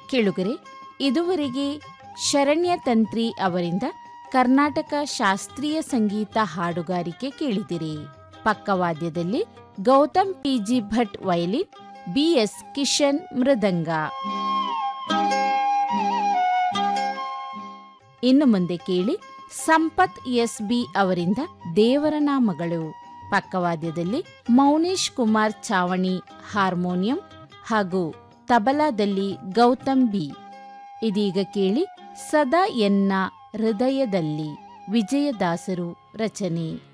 ಕೇಳುಗರೆ ಇದುವರೆಗೆ ಶರಣ್ಯ ತಂತ್ರಿ ಅವರಿಂದ ಕರ್ನಾಟಕ ಶಾಸ್ತ್ರೀಯ ಸಂಗೀತ ಹಾಡುಗಾರಿಕೆ ಕೇಳಿದಿರಿ ಪಕ್ಕವಾದ್ಯದಲ್ಲಿ Gautham PG Bhat violin BS Kishan ಮೃದಂಗ ಇನ್ನು ಮುಂದೆ ಕೇಳಿ ಸಂಪತ್ ಎಸ್ ಬಿ ಅವರಿಂದ ದೇವರ ನಾಮಗಳು ಪಕ್ಕವಾದ್ಯದಲ್ಲಿ ಮೌನೇಶ್ ಕುಮಾರ್ ಚಾವಣಿ ಹಾರ್ಮೋನಿಯಂ ಹಾಗೂ ತಬಲಾದಲ್ಲಿ ಗೌತಮ್ ಬಿ ಇದೀಗ ಕೇಳಿ ಸದಾ ಎನ್ನ ಹೃದಯದಲ್ಲಿ ವಿಜಯದಾಸರು ರಚನೆ